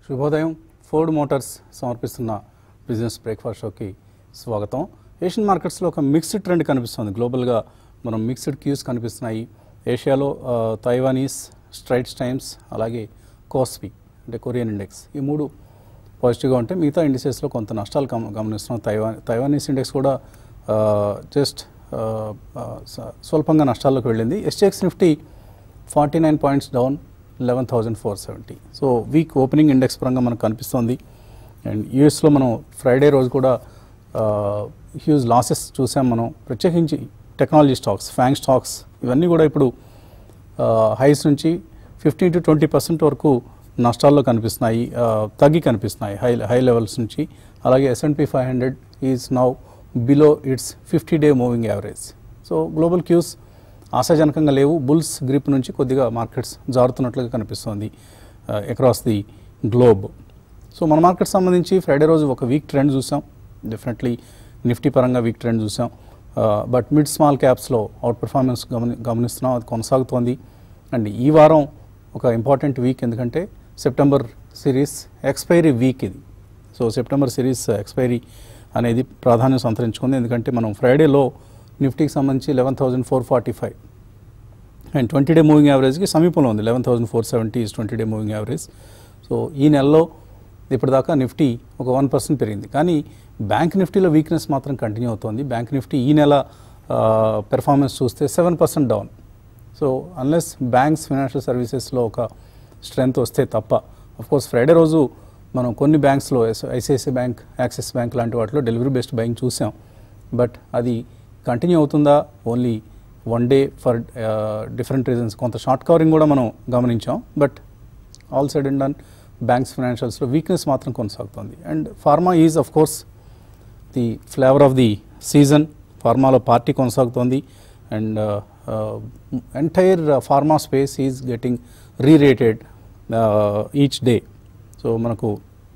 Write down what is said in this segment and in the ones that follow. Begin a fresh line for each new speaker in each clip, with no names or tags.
శుభోదయం Ford Motors సమర్పిస్తున్న business breakfast షోకి స్వాగతం ఏషియన్ మార్కెట్స్లో ఒక మిక్స్డ్ ట్రెండ్ కనిపిస్తుంది గ్లోబల్గా మనం మిక్స్డ్ క్యూస్ కనిపిస్తున్నాయి ఏషియాలో ఆ, తైవానీస్ స్ట్రైట్స్ టైమ్స్ అలాగే కోస్పీ అంటే కొరియన్ ఇండెక్స్ ఈ మూడు పాజిటివ్గా ఉంటే మిగతా ఇండిసెస్లో కొంత నష్టాలు గమ గమనిస్తున్నాం తైవాన్ తైవానీస్ ఇండెక్స్ కూడా జస్ట్ స్వల్పంగా నష్టాల్లోకి వెళ్ళింది SGX Nifty forty nine points down eleven thousand four seventy so weak opening index పరంగా మనకు కనిపిస్తోంది అండ్ యూఎస్లో మనం ఫ్రైడే రోజు కూడా హ్యూజ్ లాసెస్ చూసాం మనం ప్రత్యేకించి టెక్నాలజీ స్టాక్స్ ఫ్యాంగ్ స్టాక్స్ ఇవన్నీ కూడా ఇప్పుడు హైస్ నుంచి ఫిఫ్టీన్ టు ట్వంటీ పర్సెంట్ వరకు నష్టాల్లో కనిపిస్తున్నాయి ఆ, తగ్గి కనిపిస్తున్నాయి హై హై లెవెల్స్ నుంచి అలాగే S and P five hundred is now below its fifty day moving average so global cues ఆశాజనకంగా లేవు బుల్స్ గ్రిప్ నుంచి కొద్దిగా మార్కెట్స్ జారుతున్నట్లుగా కనిపిస్తోంది అక్రాస్ ది గ్లోబ్ సో మన మార్కెట్ సంబంధించి ఫ్రైడే రోజు ఒక వీక్ ట్రెండ్ చూసాం డెఫినెట్లీ నిఫ్టీ పరంగా వీక్ ట్రెండ్ చూసాం బట్ మిడ్ స్మాల్ క్యాప్స్లో అవుట్ పర్ఫార్మెన్స్ గమని గమనిస్తున్నాం అది కొనసాగుతోంది అండ్ ఈ వారం ఒక ఇంపార్టెంట్ వీక్ ఎందుకంటే సెప్టెంబర్ సిరీస్ ఎక్స్పైరీ వీక్ ఇది సో సెప్టెంబర్ సిరీస్ ఎక్స్పైరీ అనేది ప్రాధాన్యం సంతరించుకుంది ఎందుకంటే మనం ఫ్రైడేలో నిఫ్టీకి సంబంధించి eleven thousand four forty five and twenty day moving యావరేజ్కి సమీపంలో ఉంది eleven thousand four seventy is twenty day moving average so ఈ నెలలో ఇప్పటిదాకా నిఫ్టీ ఒక వన్ పర్సెంట్ పెరిగింది కానీ బ్యాంక్ నిఫ్టీలో వీక్నెస్ మాత్రం కంటిన్యూ అవుతోంది బ్యాంక్ నిఫ్టీ ఈ నెల పెర్ఫార్మెన్స్ చూస్తే seven percent down so unless banks financial సర్వీసెస్లో ఒక స్ట్రెంగ్త్ వస్తే తప్ప కోర్స్ ఫ్రైడే రోజు మనం కొన్ని బ్యాంక్స్లో ఐసిఐసిఐ బ్యాంక్ యాక్సిస్ బ్యాంక్ లాంటి వాటిలో డెలివరీ బేస్డ్ బయింగ్ చూసాం బట్ అది కంటిన్యూ అవుతుందా only one day for different reasons కొంత షార్ట్ కవరింగ్ కూడా మనం గమనించాం but all said and done banks ఫైనాన్షియల్స్లో వీక్నెస్ మాత్రం కొనసాగుతుంది and pharma is of course the flavour of the season ఫార్మాలో పార్టీ కొనసాగుతోంది and entire pharma space is getting rerated each day so మనకు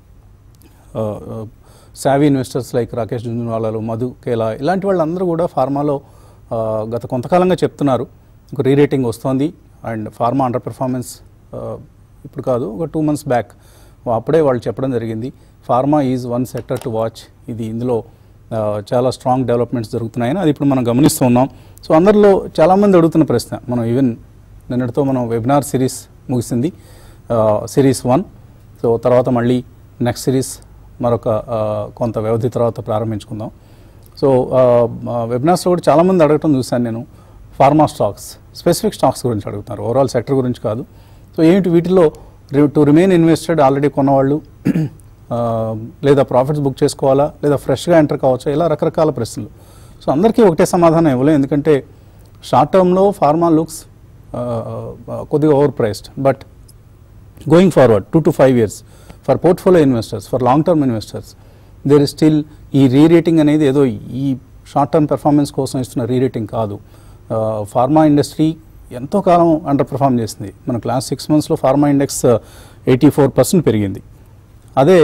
savvy investors like Rakesh జుంజునవాలాలు Madhu Kela ఇలాంటి వాళ్ళందరూ కూడా ఫార్మాలో ఆ, గత కొంతకాలంగా చెప్తున్నారు ఒక రీరేటింగ్ వస్తోంది అండ్ ఫార్మా అండర్ పెర్ఫార్మెన్స్ ఇప్పుడు కాదు ఒక టూ మంత్స్ బ్యాక్ అప్పుడే వాళ్ళు చెప్పడం జరిగింది pharma is one sector to watch ఇది ఇందులో ఆ, చాలా స్ట్రాంగ్ డెవలప్మెంట్స్ జరుగుతున్నాయని అది ఇప్పుడు మనం గమనిస్తూ ఉన్నాం సో అందరిలో చాలామంది అడుగుతున్న ప్రశ్న మనం ఈవెన్ నిన్నటితో మనం వెబినార్ సిరీస్ ముగిసింది సిరీస్ వన్ సో తర్వాత మళ్ళీ నెక్స్ట్ సిరీస్ మరొక ఆ, కొంత వ్యవధి తర్వాత ప్రారంభించుకుందాం సో వెబినార్స్లో కూడా చాలామంది అడగటం చూశాను నేను ఫార్మా స్టాక్స్ స్పెసిఫిక్ స్టాక్స్ గురించి అడుగుతున్నారు ఓవరాల్ సెక్టర్ గురించి కాదు సో ఏంటి వీటిలో టు రిమైన్ ఇన్వెస్టెడ్ ఆల్రెడీ కొన్నవాళ్ళు ఆ, లేదా ప్రాఫిట్స్ బుక్ చేసుకోవాలా లేదా ఫ్రెష్గా ఎంటర్ కావచ్చా ఇలా రకరకాల ప్రశ్నలు సో అందరికీ ఒకటే సమాధానం ఇవ్వలేం ఎందుకంటే షార్ట్ టర్మ్లో ఫార్మా లుక్స్ కొద్దిగా over priced but going forward two to five years for portfolio investors for long term investors there is still ఈ రీరేటింగ్ అనేది ఏదో ఈ షార్ట్ టర్మ్ పెర్ఫార్మెన్స్ కోసం ఇస్తున్న రీరేటింగ్ కాదు ఫార్మా ఇండస్ట్రీ ఎంతో కాలం అండర్ పెర్ఫార్మ్ చేసింది మనకు లాస్ట్ సిక్స్ మంత్స్లో pharma index eighty four percent పెరిగింది అదే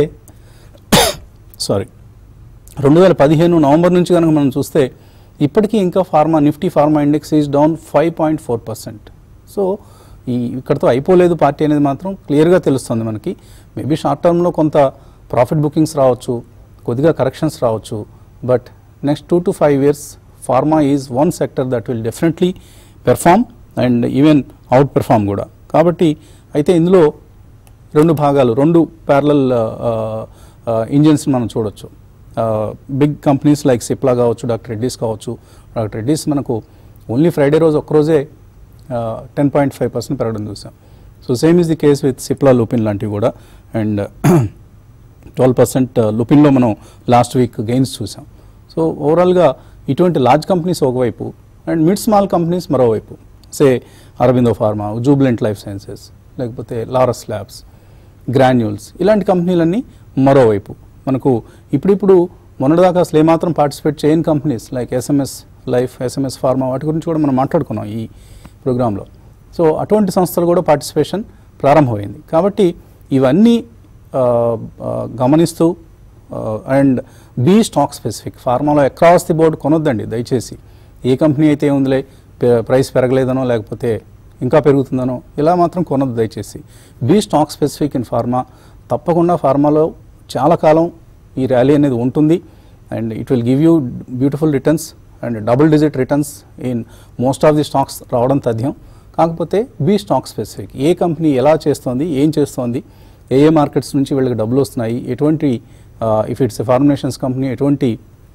సారీ రెండు వేల పదిహేను నవంబర్ నుంచి కనుక మనం చూస్తే ఇప్పటికీ ఇంకా pharma Nifty pharma index is down five point four percent so ఈ ఇక్కడతో అయిపోలేదు పార్టీ అనేది మాత్రం క్లియర్గా తెలుస్తుంది మనకి మేబీ షార్ట్ టర్మ్లో కొంత ప్రాఫిట్ బుకింగ్స్ రావచ్చు కొద్దిగా కరెక్షన్స్ రావచ్చు but next two to five years pharma is one sector that will definitely perform and even out perform కూడా కాబట్టి అయితే ఇందులో రెండు భాగాలు రెండు ప్యారలల్ ఇంజిన్స్ మనం చూడొచ్చు బిగ్ కంపెనీస్ లైక్ సిప్లా కావచ్చు డాక్టర్ రెడ్డీస్ కావచ్చు డాక్టర్ రెడ్డీస్ మనకు ఓన్లీ ఫ్రైడే రోజు ఒక్కరోజే టెన్ పాయింట్ ఫైవ్ పర్సెంట్ పెరగడం చూసాం so same is the case with Cipla Lupin లాంటివి కూడా అండ్ ట్వెల్వ్ పర్సెంట్ లుపిన్లో మనం లాస్ట్ వీక్ గెయిన్స్ చూసాం సో ఓవరాల్గా ఇటువంటి లార్జ్ కంపెనీస్ ఒకవైపు అండ్ మిడ్ స్మాల్ కంపెనీస్ మరోవైపు say Aurobindo Pharma Jubilant Life Sciences లేకపోతే లారస్ ల్యాబ్స్ గ్రాన్యూల్స్ ఇలాంటి కంపెనీలన్నీ మరోవైపు మనకు ఇప్పుడిప్పుడు మొన్నటిదాకా అసలు ఏమాత్రం పార్టిసిపేట్ చేయని companies like SMS Life SMS Pharma వాటి గురించి కూడా మనం మాట్లాడుకున్నాం ఈ ప్రోగ్రాంలో సో అటువంటి సంస్థలు కూడా పార్టిసిపేషన్ ప్రారంభమైంది కాబట్టి ఇవన్నీ ఆ, ఆ, గమనిస్తూ అండ్ బీ స్టాక్ స్పెసిఫిక్ ఫార్మాలో అక్రాస్ ది బోర్డ్ కొనొద్దండి దయచేసి ఏ కంపెనీ అయితే ఉందిలే పె- ప్రైస్ పెరగలేదనో లేకపోతే ఇంకా పెరుగుతుందనో ఇలా మాత్రం కొనొద్దు దయచేసి be stock specific in pharma తప్పకుండా ఫార్మాలో చాలా కాలం ఈ ర్యాలీ అనేది ఉంటుంది and it will give you beautiful returns and double digit returns in most of the stocks రావడం తథ్యం కాకపోతే బీ స్టాక్ స్పెసిఫిక్ ఏ కంపెనీ ఎలా చేస్తోంది ఏం చేస్తోంది ఏ ఏ మార్కెట్స్ నుంచి వీళ్ళకి డబ్బులు వస్తున్నాయి ఎటువంటి if it's a formulations company ఎటువంటి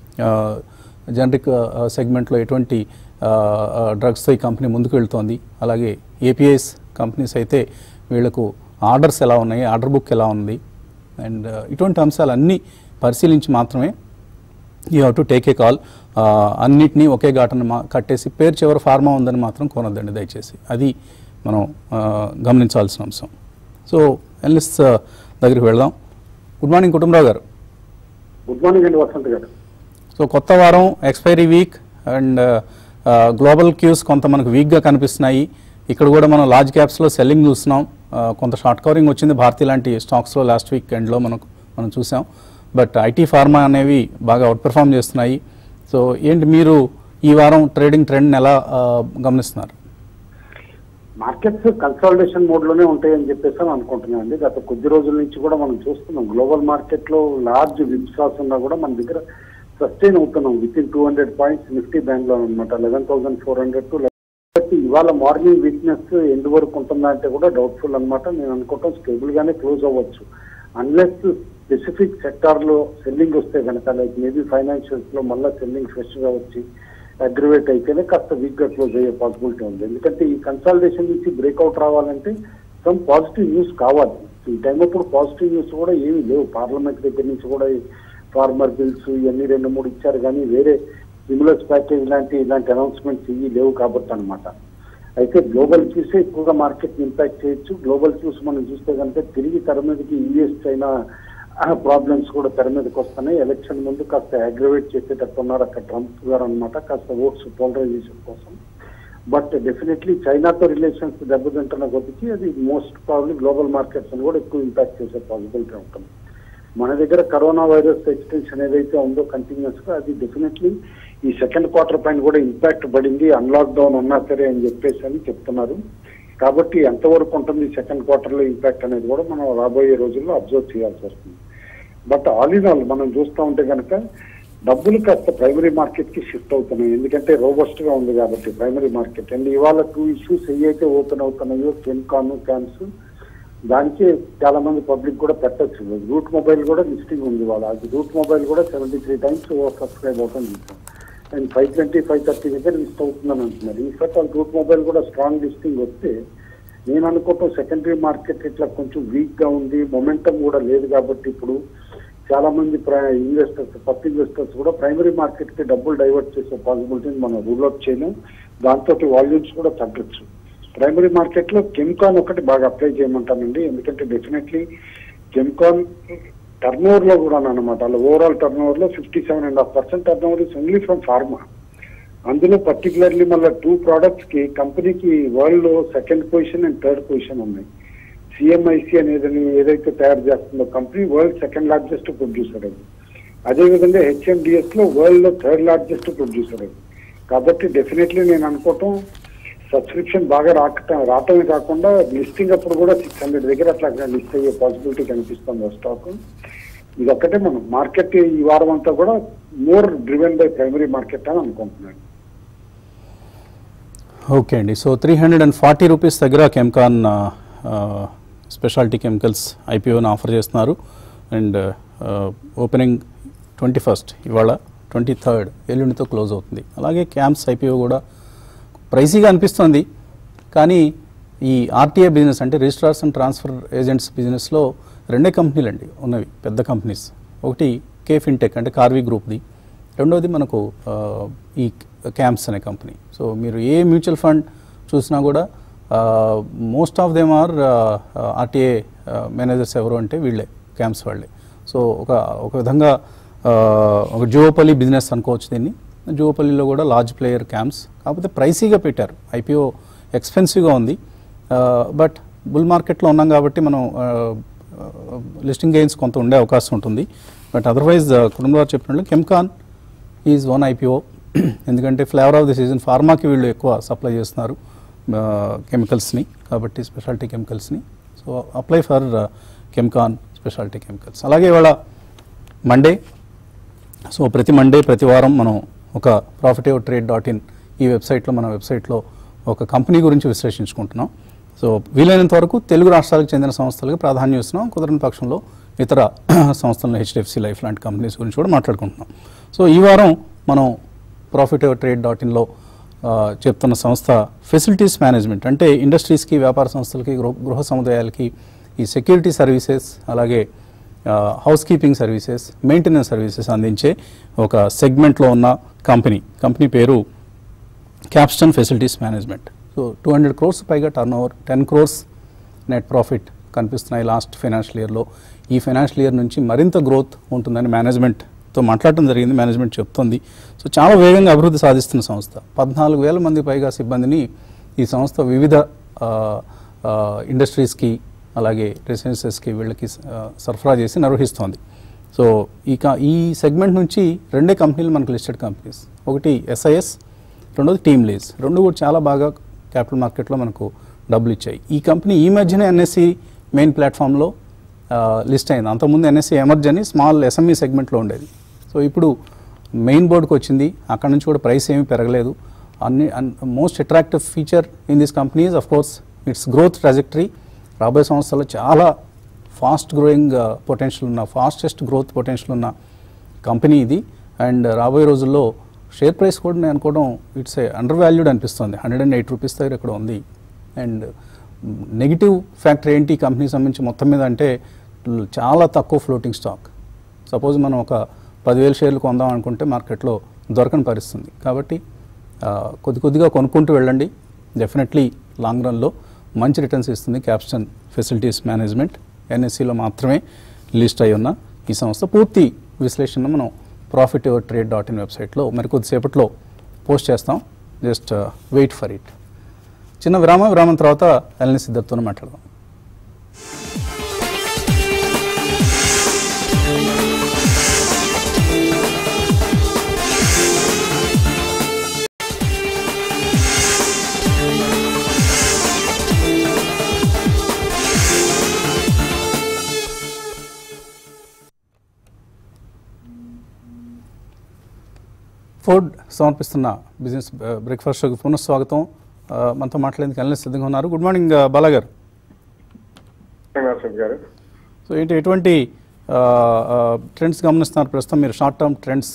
జనరిక్ సెగ్మెంట్లో ఎటువంటి డ్రగ్స్తో ఈ కంపెనీ ముందుకు వెళ్తోంది అలాగే ఏపీఐస్ కంపెనీస్ అయితే వీళ్ళకు ఆర్డర్స్ ఎలా ఉన్నాయి ఆర్డర్ బుక్ ఎలా ఉంది అండ్ ఇటువంటి అంశాలన్నీ పరిశీలించి మాత్రమే you have to take a call అన్నిటినీ ఒకే ఘాటను మా కట్టేసి పేరు చివరి ఫార్మా ఉందని మాత్రం కొనొద్దండి దయచేసి అది మనం ఆ, గమనించాల్సిన అంశం సో ఎనలిస్ట్ దగ్గరికి వెళ్దాం గుడ్ మార్నింగ్ కుటుంబరావు గారు
గుడ్ మార్నింగ్ అండి వసంత్ గారు
సో కొత్త వారం expiry week and global cues కొంత మనకు వీక్గా కనిపిస్తున్నాయి ఇక్కడ కూడా మనం లార్జ్ క్యాప్స్లో సెల్లింగ్ చూస్తున్నాం ఆ, కొంత షార్ట్ కవరింగ్ వచ్చింది భారతీ లాంటి స్టాక్స్లో లాస్ట్ వీక్ ఎండ్లో మనకు మనం చూసాం బట్ ఐటీ ఫార్మా అనేవి బాగా అవుట్ పెర్ఫామ్ చేస్తున్నాయి సో ఏంటి మీరు ఈ వారం ట్రేడింగ్ ట్రెండ్ ఎలా ఆ, గమనిస్తున్నారు
మార్కెట్స్ కన్సాలిడేషన్ మోడ్ లోనే ఉంటాయని చెప్పేసి అని అనుకుంటున్నాను అండి గత కొద్ది రోజుల నుంచి కూడా మనం చూస్తున్నాం గ్లోబల్ మార్కెట్ లో లార్జ్ విప్సాస్ ఉన్నా కూడా మన దగ్గర సస్టైన్ అవుతున్నాం within two hundred points Nifty bank లో అనమాట eleven thousand four hundred to ఇవాళ మార్నింగ్ వీక్నెస్ ఎండ్ వరకు ఉంటుందా అంటే కూడా డౌట్ఫుల్ అన్నమాట నేను అనుకుంటాం స్టేబుల్ గానే క్లోజ్ అవ్వచ్చు అన్లెస్ స్పెసిఫిక్ సెక్టార్ లో సెల్లింగ్ వస్తే కనుక లైక్ మేబీ ఫైనాన్షియల్స్ లో మళ్ళీ సెల్లింగ్ ఫ్రెష్ గా వచ్చి అగ్రివేట్ అయితేనే కాస్త వీక్ గా క్లోజ్ అయ్యే పాసిబిలిటీ ఉంది ఎందుకంటే ఈ కన్సాలిడేషన్ నుంచి బ్రేక్అవుట్ రావాలంటే సమ్ పాజిటివ్ న్యూస్ కావాలి ఈ టైం అప్పుడు పాజిటివ్ న్యూస్ కూడా ఏమీ లేవు పార్లమెంట్ దగ్గర నుంచి కూడా ఫార్మర్ బిల్స్ ఇవన్నీ రెండు మూడు ఇచ్చారు కానీ వేరే స్టిమ్యులస్ ప్యాకేజ్ లాంటి ఇలాంటి అనౌన్స్మెంట్స్ ఇవి లేవు కాబట్టి అనమాట అయితే గ్లోబల్ క్యూసే ఎక్కువగా మార్కెట్ ఇంపాక్ట్ చేయొచ్చు గ్లోబల్ క్యూస్ మనం చూస్తే కనుక తిరిగి తెర మీదకి యూఎస్ చైనా ప్రాబ్లమ్స్ కూడా తెర మీదకి వస్తున్నాయి ఎలక్షన్ ముందు కాస్త అగ్రవేట్ చేసేటట్టు ఉన్నారు అక్కడ ట్రంప్ గారు అనమాట కాస్త ఓట్స్ పోలరైజేషన్ కోసం బట్ డెఫినెట్లీ చైనాతో రిలేషన్స్ దెబ్బతింటున్న కొద్దికి అది మోస్ట్ ప్రాబ్లీ గ్లోబల్ మార్కెట్స్ అని కూడా ఎక్కువ ఇంపాక్ట్ చేసే పాసిబిలిటీ ఉంటుంది మన దగ్గర కరోనా వైరస్ ఎక్స్టెన్షన్ ఏదైతే ఉందో కంటిన్యూస్ గా అది డెఫినెట్లీ ఈ సెకండ్ క్వార్టర్ పైన కూడా ఇంపాక్ట్ పడింది అన్లాక్ డౌన్ ఉన్నా సరే అని చెప్పేసి అని చెప్తున్నారు కాబట్టి ఎంతవరకు ఉంటుంది సెకండ్ క్వార్టర్ లో ఇంపాక్ట్ అనేది కూడా మనం రాబోయే రోజుల్లో అబ్జర్వ్ చేయాల్సి వస్తుంది బట్ ఆల్ ఇన్ ఆల్ మనం చూస్తూ ఉంటే కనుక డబ్బులు కాస్త ప్రైమరీ మార్కెట్ కి షిఫ్ట్ అవుతున్నాయి ఎందుకంటే రోబస్ట్ గా ఉంది కాబట్టి ప్రైమరీ మార్కెట్ అండ్ ఇవాళ టూ ఇష్యూస్ ఏవైతే ఓపెన్ అవుతున్నాయో కెన్కాన్ క్యాన్స్ దానికి చాలా మంది పబ్లిక్ కూడా పెట్టచ్చు రూట్ మొబైల్ కూడా లిస్టింగ్ ఉంది వాళ్ళ అది రూట్ మొబైల్ కూడా సెవెంటీ త్రీ టైమ్స్ సబ్స్క్రైబ్ అవుతుంది చూసాం and five twenty five thirty దగ్గర లిస్ట్ అవుతుందని అంటున్నారు ఈ ఫట్ వాళ్ళ రూట్ మొబైల్ కూడా స్ట్రాంగ్ లిస్టింగ్ వస్తే నేను అనుకోవటం సెకండరీ మార్కెట్ ఇట్లా కొంచెం వీక్ గా ఉంది మొమెంటం కూడా లేదు కాబట్టి ఇప్పుడు చాలా మంది ఇన్వెస్టర్స్ కొత్త ఇన్వెస్టర్స్ కూడా ప్రైమరీ మార్కెట్ కి డబ్బులు డైవర్ట్ చేసే పాసిబిలిటీని మనం రూల్ అవుట్ చేయలేం దాంతో వాల్యూమ్స్ కూడా తగ్గచ్చు ప్రైమరీ మార్కెట్ లో కెమ్కాన్ ఒకటి బాగా అప్లై చేయమంటానండి ఎందుకంటే డెఫినెట్లీ కెమ్కాన్ టర్న్ ఓవర్ లో కూడా అనమాట అలా ఓవరాల్ టర్న్ ఓవర్ లో fifty seven and half percent turn over is only from pharma అందులో పర్టికులర్లీ మళ్ళీ టూ ప్రోడక్ట్స్ కి కంపెనీకి వరల్డ్ లో second position and third position ఉన్నాయి సిఎంఐసి అనేది ఏదైతే తయారు చేస్తుందో company world second largest producer అది అదేవిధంగా హెచ్ఎండిఎస్ లో వరల్డ్ లో థర్డ్ లార్జెస్ట్ ప్రొడ్యూసర్ అది కాబట్టి డెఫినెట్లీ నేను అనుకోవటం సబ్స్క్రిప్షన్ బాగా రాక రావటమే కాకుండా లిస్టింగ్ అప్పుడు కూడా సిక్స్ హండ్రెడ్ దగ్గర అట్లా లిస్ట్ అయ్యే పాసిబిలిటీ కనిపిస్తుంది ఆ స్టాక్ ఇది ఒక్కటే మనం మార్కెట్ ఈ వారం అంతా కూడా more driven by primary market అని అనుకుంటున్నాను
ఓకే అండి so three hundred and forty rupees దగ్గర కెమ్కాన్ స్పెషాలిటీ కెమికల్స్ ఐపీఓని ఆఫర్ చేస్తున్నారు అండ్ ఓపెనింగ్ ట్వంటీ ఫస్ట్ ఇవాళ ట్వంటీ థర్డ్ ఎల్లుండితో క్లోజ్ అవుతుంది అలాగే క్యాంప్స్ ఐపీఓ కూడా ప్రైసీగా అనిపిస్తుంది కానీ ఈ ఆర్టీఏ బిజినెస్ అంటే రిజిస్ట్రార్స్ అండ్ ట్రాన్స్ఫర్ ఏజెంట్స్ బిజినెస్లో రెండే కంపెనీలు అండి ఉన్నవి పెద్ద కంపెనీస్ ఒకటి కే ఫిన్టెక్ అంటే కార్వీ గ్రూప్ది రెండోది మనకు ఆ, ఈ క్యాంప్స్ అనే కంపెనీ సో మీరు ఏ మ్యూచువల్ ఫండ్ చూసినా కూడా most of them are RTA managers ఎవరు అంటే వీళ్ళే క్యాంప్స్ వాళ్ళే సో ఒక ఒక విధంగా ఆ, ఒక జువోపల్లి బిజినెస్ అనుకోవచ్చు దీన్ని జువోపల్లిలో కూడా లార్జ్ ప్లేయర్ క్యాంప్స్ కాకపోతే ప్రైసీగా పెట్టారు ఐపీఓ ఎక్స్పెన్సివ్గా ఉంది బట్ బుల్ మార్కెట్లో ఉన్నాం కాబట్టి మనం లిస్టింగ్ గెయిన్స్ కొంత ఉండే అవకాశం ఉంటుంది బట్ అదర్వైజ్ కుటుంబారు చెప్పినట్లు కెమ్కాన్ ఈజ్ వన్ ఐపీఓ ఎందుకంటే ఫ్లేవర్ ఆఫ్ ది సీజన్ ఫార్మాకి వీళ్ళు ఎక్కువ సప్లై చేస్తున్నారు కెమికల్స్ని కాబట్టి స్పెషాలిటీ కెమికల్స్ని so apply for Chemcon speciality chemicals అలాగే ఇవాళ మండే సో ప్రతి మండే ప్రతి వారం మనం ఒక ప్రాఫిటివ్ ట్రేడ్ డాట్ ఇన్ ఈ వెబ్సైట్లో మన వెబ్సైట్లో ఒక కంపెనీ గురించి విశ్లేషించుకుంటున్నాం సో వీలైనంత వరకు తెలుగు రాష్ట్రాలకు చెందిన సంస్థలకు ప్రాధాన్యం ఇస్తున్నాం కుదరని పక్షంలో ఇతర సంస్థలను హెచ్డిఎఫ్సి లైఫ్ లాంటి కంపెనీస్ గురించి కూడా మాట్లాడుకుంటున్నాం సో ఈ వారం మనం ప్రాఫిటివ్ ట్రేడ్ డాట్ ఇన్లో చెప్తున్న సంస్థ ఫెసిలిటీస్ మేనేజ్మెంట్ అంటే ఇండస్ట్రీస్కి వ్యాపార సంస్థలకి గృహ గృహ సముదాయాలకి ఈ సెక్యూరిటీ సర్వీసెస్ అలాగే housekeeping services maintenance services అందించే ఒక సెగ్మెంట్లో ఉన్న కంపెనీ కంపెనీ పేరు Capstone facilities management so two hundred crores పైగా turn over ten crores net profit కనిపిస్తున్నాయి లాస్ట్ ఫైనాన్షియల్ ఇయర్లో ఈ ఫైనాన్షియల్ ఇయర్ నుంచి మరింత గ్రోత్ ఉంటుందని మేనేజ్మెంట్తో మాట్లాడటం జరిగింది మేనేజ్మెంట్ చెప్తుంది సో చాలా వేగంగా అభివృద్ధి సాధిస్తున్న సంస్థ పద్నాలుగు వేల మంది పైగా సిబ్బందిని ఈ సంస్థ వివిధ ఆ, ఆ, ఇండస్ట్రీస్కి అలాగే రెసిడెన్సెస్కి వీళ్ళకి ఆ, సరఫరా చేసి నిర్వహిస్తోంది సో ఈ కా ఈ సెగ్మెంట్ నుంచి రెండే కంపెనీలు మనకు లిస్టెడ్ కంపెనీస్ ఒకటి ఎస్ఐఎస్ రెండోది టీమ్ లీజ్ రెండు కూడా చాలా బాగా క్యాపిటల్ మార్కెట్లో మనకు డబ్బులు ఇచ్చాయి ఈ కంపెనీ ఈ మధ్యనే ఎన్ఎస్సి మెయిన్ ప్లాట్ఫామ్లో లిస్ట్ అయింది అంతకుముందు ఎన్ఎస్సి ఎమర్జ్ అని స్మాల్ ఎస్ఎంఈ సెగ్మెంట్లో ఉండేది సో ఇప్పుడు మెయిన్ బోర్డుకి వచ్చింది అక్కడ నుంచి కూడా ప్రైస్ ఏమీ పెరగలేదు అన్ని most attractive feature in this companies of course its growth trajectory రాబోయే సంవత్సరాల్లో చాలా ఫాస్ట్ గ్రోయింగ్ పొటెన్షియల్ ఉన్న ఫాస్టెస్ట్ గ్రోత్ పొటెన్షియల్ ఉన్న కంపెనీ ఇది అండ్ రాబోయే రోజుల్లో షేర్ ప్రైస్ కూడా నేను అనుకోవడం ఇట్స్ ఏ అండర్ వాల్యూడ్ అనిపిస్తుంది హండ్రెడ్ అండ్ ఎయిట్ రూపీస్ దగ్గర ఇక్కడ ఉంది అండ్ నెగిటివ్ ఫ్యాక్టర్ ఏంటి ఈ కంపెనీ సంబంధించి మొత్తం మీద అంటే ల్- చాలా తక్కువ ఫ్లోటింగ్ స్టాక్ సపోజ్ మనం ఒక పదివేల షేర్లు కొందాం అనుకుంటే మార్కెట్లో దొరకని పరిస్థితుంది కాబట్టి ఆ, కొద్ది కొద్దిగా కొనుక్కుంటూ వెళ్ళండి డెఫినెట్లీ లాంగ్ రన్లో మంచి రిటర్న్స్ ఇస్తుంది క్యాప్స్టన్ ఫెసిలిటీస్ మేనేజ్మెంట్ ఎన్ఎస్సిలో మాత్రమే లిస్ట్ అయి ఉన్న ఈ సంస్థ పూర్తి విశ్లేషణ మనం profit your trade dot in వెబ్సైట్లో మరి కొద్దిసేపట్లో పోస్ట్ చేస్తాం జస్ట్ వెయిట్ ఫర్ ఇట్ చిన్న విరామం విరామం తర్వాత ఎల్ని సిద్ధర్తో మాట్లాడదాం ఫుడ్ సమర్పిస్తున్న బిజినెస్ బ్రేక్ఫాస్ట్ షోకి పునఃస్వాగతం ఆ, మనతో మాట్లాడేందుకు ఎల్ఎస్ సిద్ధంగా ఉన్నారు గుడ్ మార్నింగ్ ఆ, బాలా గారు
శ్రీనివాసన్ గారు
సో ఏంటి ఎటువంటి ట్రెండ్స్ గమనిస్తున్నారు ప్రస్తుతం మీరు short term trends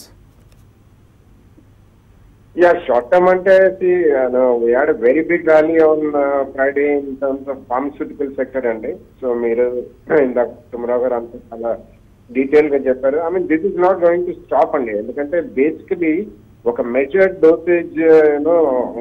yeah short term అంటే we had very big rally on Friday in terms of pharmaceutical sector అండి సో మీరు ఇందాక తుమరావు గారు అంతా చాలా డీటెయిల్ గా చెప్పారు I mean this is not going to stop అండి ఎందుకంటే బేసికలీ ఒక measured dosage you know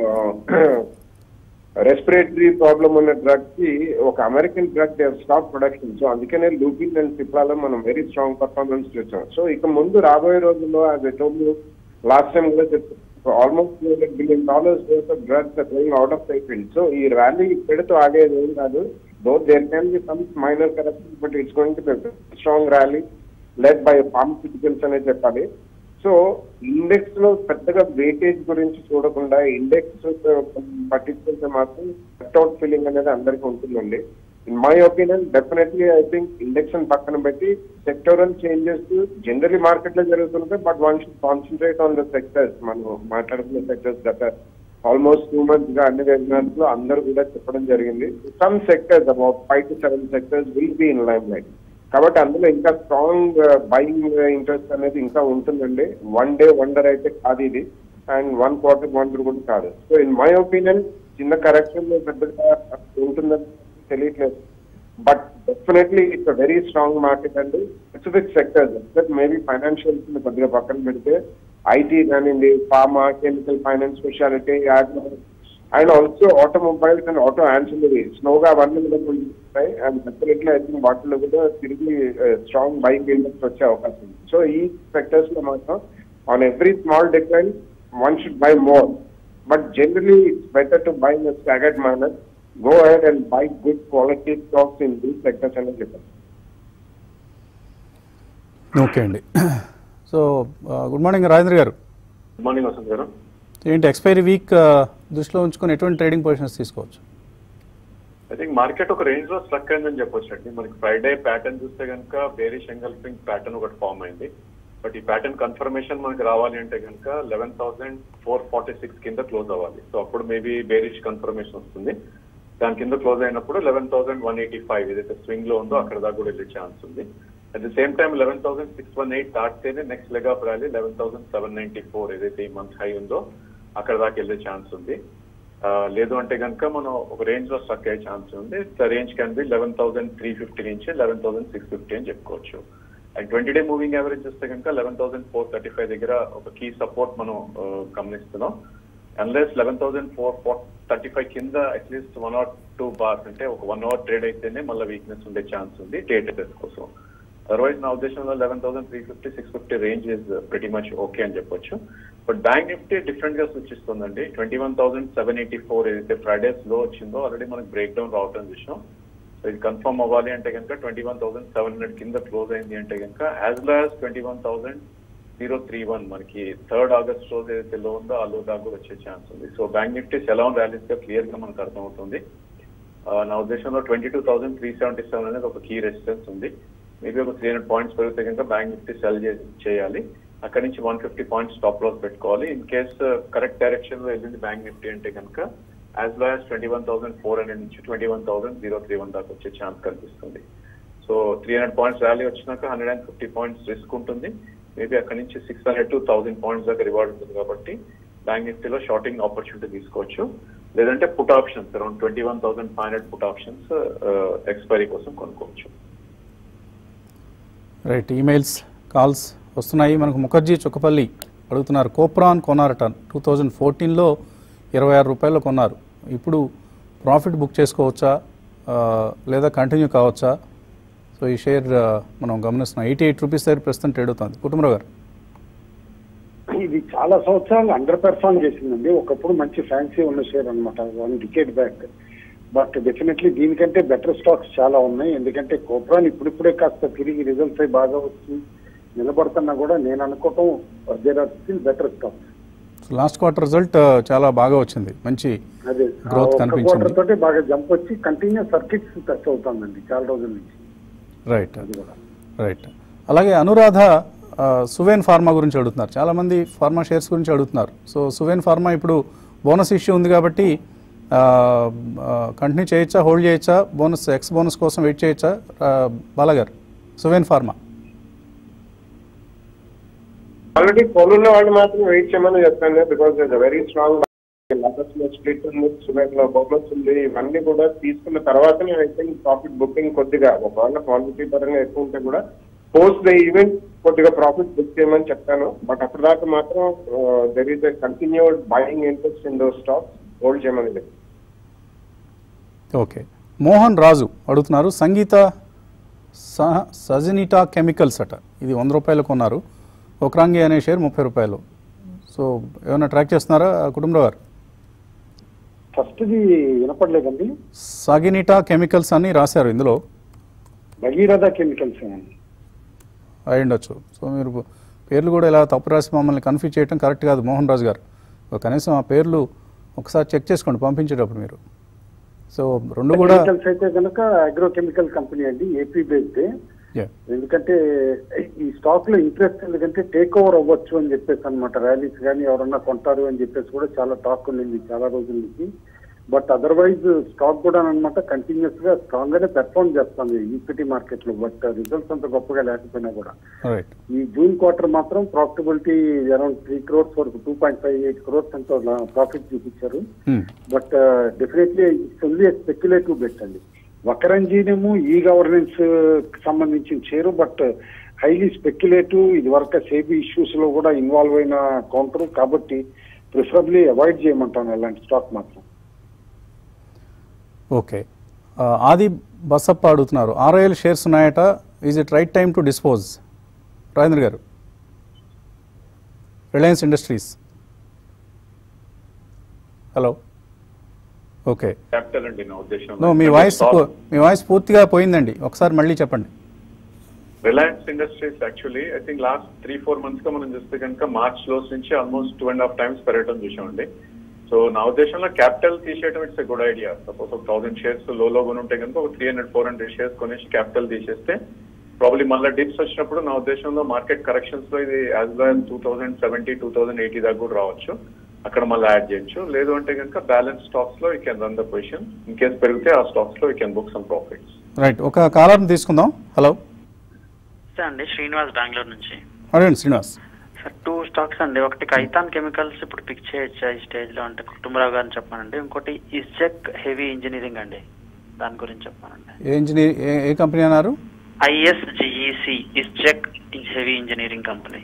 respiratory problem ఉన్న డ్రగ్ కి ఒక American drug stop production so అందుకనే లూపిన్ అండ్ సిప్లాలో మనం వెరీ స్ట్రాంగ్ పర్ఫార్మెన్స్ చూసాం సో ఇక ముందు రాబోయే రోజుల్లో అది లాస్ట్ టైం కూడా చెప్పారు almost two hundred billion dollars worth of drugs are going out of cycle so ఈ ర్యాలీ ఇక్కడితో ఆగేది ఏం కాదు though there can be some minor correction but it's going to be strong rally led by pharmaceuticals అనే చెప్పాలి so index లో పెద్దగా weightage గురించి చూడకుండా ఇండెక్స్ పట్టించుకుంటే మాత్రం అవుట్ ఫీలింగ్ అనేది అందరికీ ఉంటుందండి in my opinion definitely I think index పక్కన పెట్టి సెక్టోరల్ చేంజెస్ జనరలీ మార్కెట్ లో జరుగుతుంటాయి but one should concentrate on the sectors మనం మాట్లాడుకున్న సెక్టర్స్ గత ఆల్మోస్ట్ టూ మంత్స్ గా అన్ని వెబినార్స్ లో అందరూ కూడా చెప్పడం జరిగింది some sectors about five to seven sectors will be in limelight కాబట్టి అందులో ఇంకా స్ట్రాంగ్ బయింగ్ ఇంట్రెస్ట్ అనేది ఇంకా ఉంటుందండి వన్ డే వండర్ అయితే కాదు ఇది అండ్ వన్ క్వార్టర్ వండర్ కూడా కాదు సో ఇన్ మై ఒపీనియన్ చిన్న కరెక్షన్ పెద్దగా ఉంటుందని తెలియట్లేదు but definitely it's very strong market అండి స్పెసిఫిక్ సెక్టర్స్ మేబీ ఫైనాన్షియల్స్ కొద్దిగా పక్కన పెడితే ఐటీ కానివ్వండి pharma chemical finance speciality and also automobiles and auto ancillary స్లోగా అవన్నీ కూడా ఉంటాయి అండ్ డెఫినెట్లీ ఐ థింక్ వాటిలో కూడా తిరిగి స్ట్రాంగ్ బైక్ ఇండెక్స్ వచ్చే అవకాశం ఉంది సో ఈ సెక్టర్స్ లో మాత్రం on every small difference one should buy more but generally it's better to buy in staggered manner go ahead and buy good quality stocks in these sectors అనేది చెప్పారు
okay అండి so good morning Rajendra గారు
good morning Vasant గారు
ఏంటి expiry week దృష్టిలో ఉంచుకొని ఎటువంటి trading positions తీసుకోవచ్చు
ఐ థింక్ మార్కెట్ ఒక రేంజ్ లో స్ట్రక్ అయిందని చెప్పొచ్చు అండి మనకి ఫ్రైడే ప్యాటర్న్ చూస్తే కనుక బేరిష్ ఎంగల్ఫింగ్ ప్యాటర్న్ ఒకటి ఫామ్ అయింది బట్ ఈ ప్యాటర్న్ కన్ఫర్మేషన్ మనకి రావాలి అంటే కనుక eleven thousand four forty six కింద క్లోజ్ అవ్వాలి సో అప్పుడు మేబీ బేరిష్ కన్ఫర్మేషన్ వస్తుంది దాని కింద క్లోజ్ అయినప్పుడు eleven thousand one eighty five ఏదైతే స్వింగ్ లో ఉందో అక్కడ దాకా కూడా వెళ్ళే ఛాన్స్ ఉంది at the same time eleven thousand six one eight దాటితేనే next leg of rally eleven thousand seven ninety four ఏదైతే ఈ మంత్ హై ఉందో అక్కడ దాకా వెళ్ళే ఛాన్స్ ఉంది ఆ, లేదు అంటే కనుక మనం ఒక రేంజ్ లో స్ట్రక్ అయ్యే ఛాన్స్ ఉంది the range can be eleven thousand three fifty నుంచి లెవెన్ థౌసండ్ సిక్స్ ఫిఫ్టీ అని చెప్పుకోవచ్చు and twenty day moving average చూస్తే కనుక eleven thousand four thirty five దగ్గర ఒక కీ సపోర్ట్ మనం ఆ, గమనిస్తున్నాం unless eleven thousand four four thirty five కింద at least one or two bars అంటే ఒక వన్ అవర్ ట్రేడ్ అయితేనే మళ్ళీ వీక్నెస్ ఉండే ఛాన్స్ ఉంది డే ట్రేడర్స్ కోసం అదర్వైజ్ నా ఉద్దేశంలో eleven thousand three fifty six fifty range is very much okay అని చెప్పొచ్చు బట్ బ్యాంక్ నిఫ్టీ డిఫరెంట్ గా సూచిస్తుందండి twenty one thousand seven eighty four ఏదైతే ఫ్రైడేస్ లో వచ్చిందో ఆల్రెడీ మనకి బ్రేక్ డౌన్ రావటం చూసాం సో ఇది కన్ఫర్మ్ అవ్వాలి అంటే కనుక twenty one thousand seven hundred కింద క్లోజ్ అయింది అంటే కనుక as well as twenty one thousand zero three one మనకి థర్డ్ ఆగస్ట్ రోజు ఏదైతే లో ఉందో ఆ లో దాకా కూడా వచ్చే ఛాన్స్ ఉంది సో బ్యాంక్ నిఫ్టీ ఎలా ర్యాలీస్ గా క్లియర్ గా మనకు అర్థమవుతుంది ఆ, నా ఉద్దేశంలో twenty two thousand three seventy seven అనేది ఒక కీ రెసిస్టెన్స్ ఉంది మేబీ ఒక త్రీ హండ్రెడ్ పాయింట్స్ పెరిగితే కనుక బ్యాంక్ నిఫ్టీ సెల్ చేయాలి అక్కడి నుంచి one fifty points stop loss పెట్టుకోవాలి ఇన్ కేస్ కరెక్ట్ డైరెక్షన్ లో వెళ్ళింది బ్యాంక్ నిఫ్టీ అంటే కనుక as low as twenty one thousand four hundred నుంచి twenty one thousand zero three one దాకా వచ్చే ఛాన్స్ కనిపిస్తుంది so three hundred points rally వచ్చినాక hundred and fifty points risk ఉంటుంది మేబీ అక్కడి నుంచి six hundred to thousand points దాకా reward ఉంటుంది కాబట్టి బ్యాంక్ నిఫ్టీలో షార్టింగ్ ఆపర్చునిటీ తీసుకోవచ్చు లేదంటే put options around twenty one thousand five hundred put options expiry కోసం కొనుక్కోవచ్చు
రైట్ ఈమెయిల్స్ కాల్స్ వస్తున్నాయి మనకు ముఖర్జీ చుక్కపల్లి అడుగుతున్నారు కోప్రాన్ కొన్నారట టూ థౌజండ్ ఫోర్టీన్లో ఇరవై ఆరు రూపాయలు కొన్నారు ఇప్పుడు ప్రాఫిట్ బుక్ చేసుకోవచ్చా ఆ, లేదా కంటిన్యూ కావచ్చా సో ఈ షేర్ ఆ, మనం గమనిస్తున్నాం ఎయిటీ ఎయిట్ రూపీస్ దగ్గర ప్రస్తుతం ట్రేడ్ అవుతుంది కుటుంబరావు గారు
ఇది చాలా సంవత్సరాలు అండర్ పెర్ఫార్మ్ చేసిందండి ఒకప్పుడు మంచి ఫ్యాన్సీ ఉన్న షేర్ అన్నమాట one decade back but definitely దీనికంటే బెటర్ స్టాక్స్ చాలా ఉన్నాయి ఎందుకంటే కోప్రాన్ ఇప్పుడిప్పుడే కాస్త తిరిగి రిజల్ట్స్ అయి బాగా వచ్చి నిలబడుతున్నా కూడా నేను అనుకోవటం there are still better stocks
so last quarter result ఆ, చాలా బాగా వచ్చింది మంచి
అదే
Growth కనిపించింది.
క్వార్టర్ తోటి బాగా జంప్ వచ్చి కంటిన్యూస్ సర్కిట్స్ టచ్ అవుతుందండి చాలా రోజుల నుంచి
రైట్
అది కూడా
రైట్ అలాగే అనురాధ ఆ, సువేన్ ఫార్మా గురించి అడుగుతున్నారు చాలామంది ఫార్మా షేర్స్ గురించి అడుగుతున్నారు సో సువేన్ ఫార్మా ఇప్పుడు బోనస్ ఇష్యూ ఉంది కాబట్టి కంటిన్యూ చేయొచ్చా హోల్డ్ చేయొచ్చా బోనస్ ఎక్స్ బోనస్ కోసం వెయిట్ చేయొచ్చా ఆ, బాలాగారు సువేన్ ఫార్మా
ఆల్రెడీ కొనున్న వాళ్ళు మాత్రం వెయిట్ చేయమని చెప్తాను బికాస్ వెరీ స్ట్రాంగ్ లాటస్ లో స్ప్లిట్ ఉంది సుబెట్ లో బొమ్మస్ ఉంది ఇవన్నీ కూడా తీసుకున్న తర్వాతనే ఐ థింక్ ప్రాఫిట్ బుకింగ్ కొద్దిగా ఒకవేళ క్వాంటిటీ పరంగా ఎక్కువ ఉంటే కూడా పోస్ట్ ద ఈవెంట్ కొద్దిగా ప్రాఫిట్ బుక్ చేయమని చెప్తాను బట్ అప్పటిదాకా మాత్రం there is a continued buying interest in those stocks hold చేయమని చెప్తాను
ఓకే మోహన్ రాజు అడుగుతున్నారు సంగీత సహ సజనిటా కెమికల్స్ అట ఇది వంద రూపాయలు కొన్నారు ఒకరాంగి అనే షేర్ ముప్పై రూపాయలు సో ఏమైనా ట్రాక్ చేస్తున్నారా కుటుంబరావు గారు
ఫస్ట్ ది వినపడలేదండి
సాగినిటా కెమికల్స్ అని రాశారు ఇందులో
భగీరథ కెమికల్స్ అండి
అయి ఉండొచ్చు సో మీరు పేర్లు కూడా ఇలా తప్పు రాసి మమ్మల్ని కన్ఫ్యూజ్ చేయడం కరెక్ట్ కాదు మోహన్ రాజు గారు ఒక కనీసం ఆ పేర్లు ఒకసారి చెక్ చేసుకోండి పంపించేటప్పుడు మీరు సో రెండు కూడా
కెమికల్స్ అయితే కనుక అగ్రోకెమికల్ కంపెనీ అండి ఏపీ బేస్డ్
Yeah.
ఎందుకంటే ఈ స్టాక్ లో ఇంట్రెస్ట్ ఎందుకంటే టేక్ ఓవర్ అవ్వచ్చు అని చెప్పేసి అనమాట ర్యాలీస్ కానీ ఎవరన్నా కొంటారు అని చెప్పేసి కూడా చాలా టాక్ ఉండింది చాలా రోజుల నుంచి బట్ అదర్వైజ్ స్టాక్ కూడా అనమాట కంటిన్యూస్ గా స్ట్రాంగ్ గానే పెర్ఫార్మ్ చేస్తుంది ఈక్విటీ మార్కెట్ లో బట్ రిజల్ట్స్ అంత గొప్పగా లేకపోయినా కూడా
రైట్
ఈ జూన్ క్వార్టర్ మాత్రం ప్రాఫిటబిలిటీ అరౌండ్ త్రీ క్రోర్స్ వరకు two point five eight crores అంత ప్రాఫిట్ చూపించారు but definitely it's only speculative bet అండి వకరంజీనేమో ఈ గవర్నెన్స్ సంబంధించిన షేరు బట్ హైలీ స్పెక్యులేటివ్ ఇది వరకు సేబీ ఇష్యూస్ లో కూడా ఇన్వాల్వ్ అయిన కౌంటర్ కాబట్టి ప్రిఫరబ్లీ అవాయిడ్ చేయమంటాను అలాంటి స్టాక్ మాత్రం
ఓకే ఆ, ఆది బసప్ప అడుగుతున్నారు ఆర్ఐఎల్ షేర్స్ ఉన్నాయట is it right time to dispose Rajendra గారు Reliance Industries hello okay
capital అండి నా ఉద్దేశం
నో మీ వాయిస్ పూ- మీ వాయిస్ పూర్తిగా పోయిందండి ఒకసారి మళ్ళీ చెప్పండి
Reliance Industries actually I think last three four months గా మనం చూస్తే కనుక మార్చ్ లోస్ నుంచి almost two and half times పెరగడం చూసామండి సో నా ఉద్దేశంలో క్యాపిటల్ తీసేయడం it's a good idea suppose ఒక థౌసండ్ షేర్స్ లోలో కొని ఉంటే కనుక ఒక three hundred four hundred shares కొనేసి క్యాపిటల్ తీసేస్తే ప్రాబ్లీ మళ్ళీ డిప్స్ వచ్చినప్పుడు నా ఉద్దేశంలో మార్కెట్ కరెక్షన్స్ లో ఇది as well two thousand seventy two thousand eighty దాకా కూడా రావచ్చు అక్కడ మళ్ళీ యాడ్ చేయొచ్చు లేదు అంటే కనుక బ్యాలెన్స్ స్టాక్స్ లో you can run the position in case పెరిగితే ఆ స్టాక్స్ లో you can book some profits
right ఒక కాలర్ని తీసుకుందాం హలో
నమస్తే అండి శ్రీనివాస్ బెంగళూరు నుంచి
అడగండి శ్రీనివాస్
సార్ టూ స్టాక్స్ అండి ఒకటి కైతాన్ కెమికల్స్ ఇప్పుడు పిక్ చేయొచ్చా ఈ స్టేజ్ లో అంటే కుటుంబరావు గారిని చెప్పానండి ఇంకోటి ఇస్జెక్ హెవీ ఇంజనీరింగ్ అండి దాని గురించి చెప్పానండి
ఏ ఇంజనీర్ ఏ ఏ కంపెనీ అన్నారు
ISGEC Isgec heavy engineering company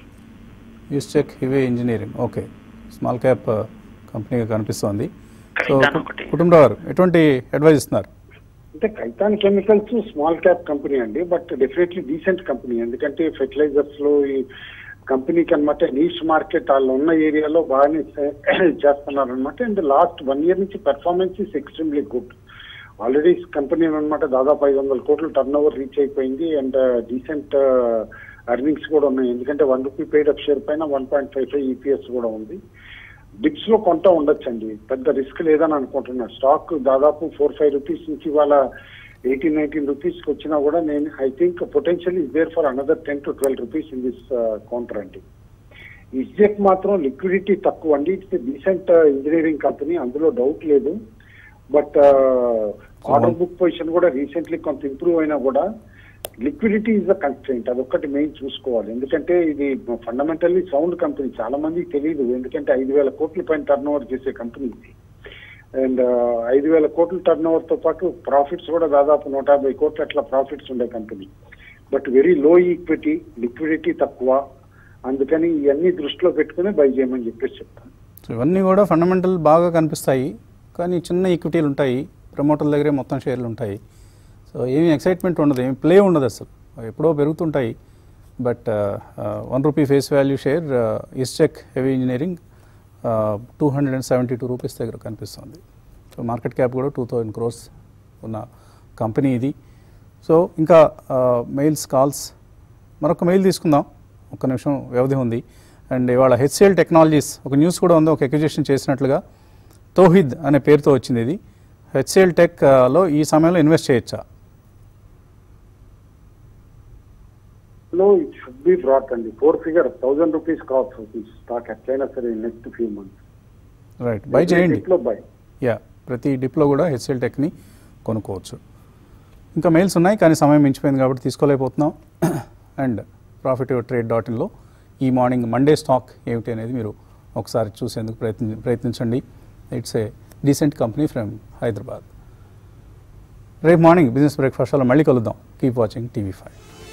check heavy engineering okay small cap కంపెనీగా కనిపిస్తోంది సో
కైతాన్ ఒకటి
కుటుంబరావు గారు ఎటువంటి అడ్వైజ్ ఇస్తున్నారు
అంటే Khaitan chemicals small cap company అండి బట్ డెఫినెట్లీ డీసెంట్ కంపెనీ ఎందుకంటే ఫెర్టిలైజర్స్ లో ఈ కంపెనీకి అనమాట నీష్ మార్కెట్ వాళ్ళు ఉన్న ఏరియాలో బాగానే చేస్తున్నారు అనమాట అండ్ లాస్ట్ వన్ ఇయర్ నుంచి performance is extremely good already company అనమాట దాదాపు ఐదు వందల కోట్లు టర్న్ ఓవర్ రీచ్ అయిపోయింది అండ్ డీసెంట్ అర్నింగ్స్ కూడా ఉన్నాయి ఎందుకంటే one rupee paid up share పైన one point five five EPS కూడా ఉంది డిప్స్ లో కొంత ఉండొచ్చండి పెద్ద రిస్క్ లేదని అనుకుంటున్నా స్టాక్ దాదాపు ఫోర్ ఫైవ్ రూపీస్ నుంచి ఇవాళ ఎయిటీన్ నైన్టీన్ రూపీస్ కి వచ్చినా కూడా నేను I think potential is there for another ten to twelve rupees in this counter అండి ఇస్జెక్ మాత్రం లిక్విడిటీ తక్కువ అండి ఇట్స్ డీసెంట్ ఇంజనీరింగ్ కంపెనీ అందులో డౌట్ లేదు బట్ ఆర్డర్ బుక్ పొజిషన్ కూడా రీసెంట్లీ కొంత ఇంప్రూవ్ అయినా కూడా లిక్విడిటీ ఇస్ ద కన్స్ట్రెంట్ అదొక్కటి మెయిన్ చూసుకోవాలి ఎందుకంటే ఇది ఫండమెంటల్లీ సౌండ్ కంపెనీ చాలా మందికి తెలియదు ఎందుకంటే ఐదు వేల కోట్ల పైన టర్న్ ఓవర్ చేసే కంపెనీ ఇది అండ్ ఐదు వేల కోట్ల టర్న్ ఓవర్ తో పాటు ప్రాఫిట్స్ కూడా దాదాపు నూట యాభై కోట్ల అట్లా ప్రాఫిట్స్ ఉండే company but very low equity liquidity తక్కువ అందుకని ఇవన్నీ దృష్టిలో పెట్టుకుని బై చేయమని చెప్పేసి చెప్తాను
సో ఇవన్నీ కూడా ఫండమెంటల్ బాగా కనిపిస్తాయి కానీ చిన్న ఈక్విటీలు ఉంటాయి ప్రమోటర్ల దగ్గరే మొత్తం షేర్లు ఉంటాయి సో ఏమీ ఎక్సైట్మెంట్ ఉండదు ఏమి ప్లే ఉండదు అసలు ఎప్పుడో పెరుగుతుంటాయి but one rupee face value share Isgec heavy engineering two hundred and seventy two rupees దగ్గర కనిపిస్తుంది సో మార్కెట్ క్యాప్ కూడా టూ థౌజండ్ క్రోర్స్ ఉన్న కంపెనీ ఇది సో ఇంకా మెయిల్స్ కాల్స్ మరొక మెయిల్ తీసుకుందాం ఒక్క నిమిషం వ్యవధి ఉంది అండ్ ఇవాళ హెచ్సిఎల్ టెక్నాలజీస్ ఒక న్యూస్ కూడా ఉంది ఒక ఎక్విజిషన్ చేసినట్లుగా తోహిద్ అనే పేరుతో వచ్చింది ఇది హెచ్సిఎల్ టెక్ ఆ, లో ఈ సమయంలో ఇన్వెస్ట్ చేయొచ్చా
low it should be bought అండి four figure thousand rupees cost rupees stock ఎట్లయినా సరే next few months
right buy చేయండి
లో బై
యా ప్రతి డిప్లో కూడా హెచ్సిఎల్ టెక్ని కొనుక్కోవచ్చు ఇంకా మెయిల్స్ ఉన్నాయి కానీ సమయం మించిపోయింది కాబట్టి తీసుకోలేకపోతున్నాం అండ్ ప్రాఫిట్ ట్రేడ్ డాట్ ఇన్లో ఈ మార్నింగ్ మండే స్టాక్ ఏమిటి అనేది మీరు ఒకసారి చూసేందుకు ప్రయత్ని ప్రయత్నించండి it's a decent company from Hyderabad రేపు మార్నింగ్ బిజినెస్ బ్రేక్ఫాస్ట్లో మళ్ళీ కలుద్దాం కీప్ వాచింగ్ టీవీ ఫైవ్